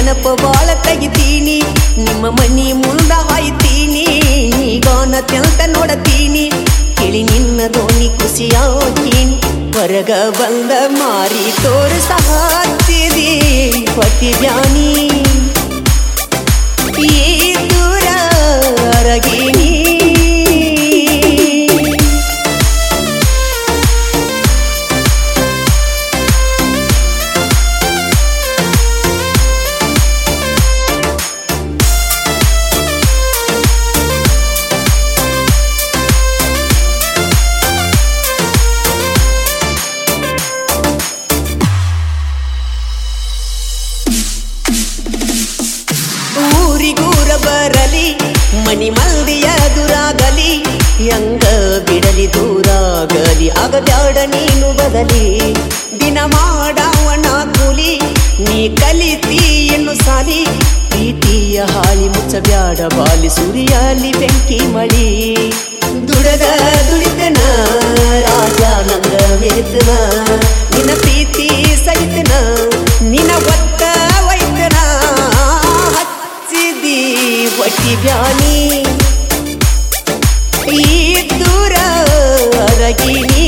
ನೆನಪ ಬಾಳ ತೆಗಿತೀನಿ ನಿಮ್ಮ ಮನಿ ಮುಂದ ಹಾಯ್ತೀನಿ ನೀಗಾನ ತೆಲ್ತ ನೋಡತೀನಿ ಕೇಳಿ ನಿನ್ನ ದೋಣಿ ಖುಷಿಯಾಗೀನಿ ಹೊರಗ ಬಂದ ಮಾರಿ ತೋರಿಸ ಹತ್ತಿದಿ ಪತಿ ಬ್ಯಾನಿ ಈ ದೂರ ಅರಗಿನಿ ಊರಿಗೂರ ಬರಲಿ ಮಣಿ ಮಂದಿಯ ದುರಾಗಲಿ ಯಂಗ ಬಿಡಲಿ ದೂರಾಗಲಿ ಆಗ ಬ್ಯಾಡ ನೀನು ಬದಲಿ ದಿನ ಮಾಡವಣ ಕೂಲಿ ನೀ ಕಲಿತಿ ಎನ್ನು ಸಾಲಿ ಪ್ರೀತಿಯ ಹಾಳಿ ಮುಚ್ಚಬ್ಯಾಡ ಬಾಲಿ ಸುರಿಯಲಿ ಬೆಂಕಿ ಮಳಿ ದುಡದ ದುಡಿತನ ರಾಜ ನಂಗ ಮೆರಿತನ ನಿನ್ನ ಪ್ರೀತಿ ಸಹಿತನ ನಿನ್ನ ಒತ್ತ ವೈತನ ಹಚ್ಚಿದಿ ಒಟ್ಟಿ ಬ್ಯಾನಿ ಈ ದೂರ ಅರಗಿನಿ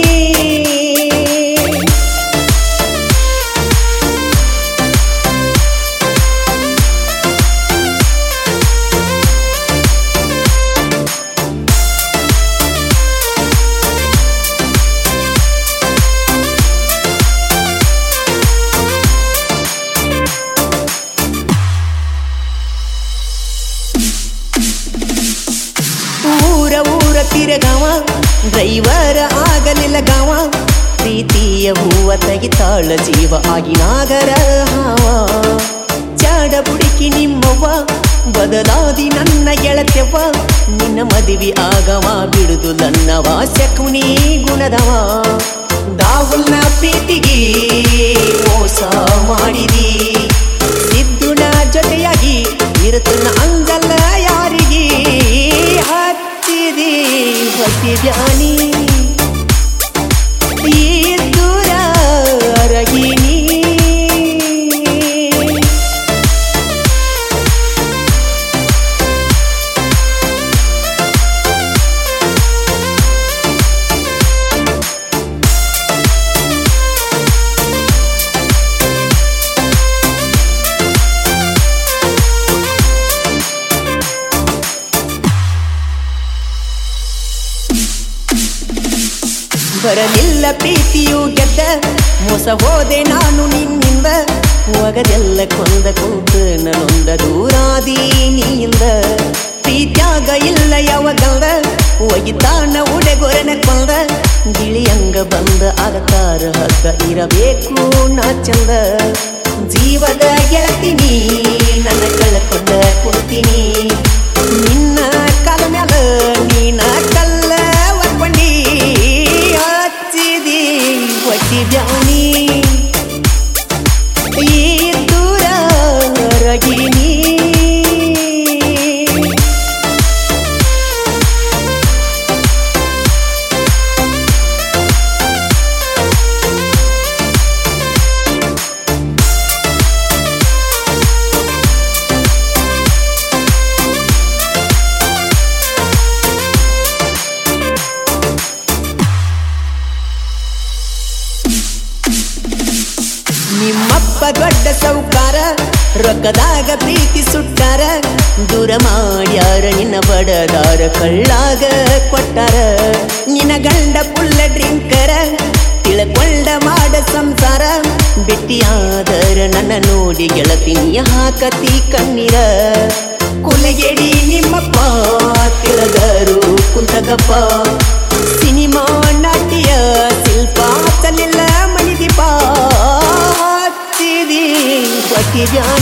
ಊರ ಊರ ತಿರಗಾವ ಡ್ರೈವರ ಆಗಲಿಲ್ಲ ಗಾವ ಪ್ರೀತಿಯ ಹೂವ ತೆಗಿತಾಳ ಜೀವ ಆಗಿ ನಾಗರ ಹಾವ ಚಾಡ ಬುಡುಕಿ ನಿಮ್ಮವ್ವ ಬದಲಾದಿ ನನ್ನ ಗೆಳತ್ಯವ್ವ ನಿನ್ನ ಮದುವೆ ಆಗವ ಬಿಡುದು ನನ್ನವ ಶಕುನಿ ಗುಣದವ ದಾವುಲ್ನ ಪ್ರೀತಿಗೆ ಮೋಸ ಮಾಡಿದಿ ಸಿದ್ದುನ ಜೊತೆಯಾಗಿ ಇರುತ್ತನ ಅಂಗಲ್ಲ ಯಾರಿಗೆ ಹತ್ತಿದಿ ಹೊತ್ತಿ ಬ್ಯಾನಿ ಈ ದೂರ ಅರಗಿನಿ ಬರಲಿಲ್ಲ ಪ್ರೀತಿಯು ಗೆದ್ದ ಮೋಸ ಹೋದೆ ನಾನು ನಿನ್ನಿಂದ ಒಗದೆಲ್ಲ ಕೊಂದ ಕುಂತ ನನ್ನೊಂದ ದೂರಾದಿ ನೀಯಿಂದ ಪ್ರೀತ್ಯಾಗ ಇಲ್ಲ ಯಾವಾಗಲ್ದ ಒಗಿತಾನ ಉಡೆಗೊರನ ಕೊಂದ ಗಿಳಿಯಂಗ ಬಂದ ಆಗತಾರ ಹಗ್ಗ ಇರಬೇಕು ನಾ ಚಂದ ಜೀವದ ಗೆಳತಿನಿ ನನ್ನ ಕಳ್ಕೊಂಡ ಕುಂತೀನಿ ನಿನ್ನ ಕಾಲ ಮ್ಯಾಲ ನೀನ ಕಲ್ಲ ಒರ್ಕೊಂಡಿ ಹಚ್ಚಿದಿ ಹೊಟ್ಟಿ ಬ್ಯಾನಿ ಈ ದೂರ ರಗಿನಿ ನಿಮ್ಮಪ್ಪ ದೊಡ್ಡ ಸೌಕಾರ ರೊಕ್ಕದಾಗ ಪ್ರೀತಿ ಸುಟ್ಟಾರ ದೂರ ಮಾಡ್ಯಾರ ನಿನ್ನ ಬಡದಾರ ಕಳ್ಳಾಗ ಕೊಟ್ಟಾರ ನಿನ್ನ ಗಂಡ ಪುಲ್ಲ ಡ್ರಿಂಕರ ತಿಳ್ಕೊಂಡ ಮಾಡ ಸಂಸಾರ ಬೆಟ್ಟಿಯಾದರ ನನ್ನ ನೋಡಿ ಗೆಳತಿನಿಯ ಹಾಕತಿ ಕಣ್ಣೀರ ಕುಲಗೆಡಿ ನಿಮ್ಮಪ್ಪ ತಿಳದರು ಕುಂತಗಪ್ಪ ಸಿನಿಮಾ ನಾಟ್ಯ ಶಿಲ್ಪ ಚಲಿಲ್ಲ ಮಣಿದೀಪ ಹಚ್ಚಿದಿ ಬಟ್ಟಿದ್ಯಾ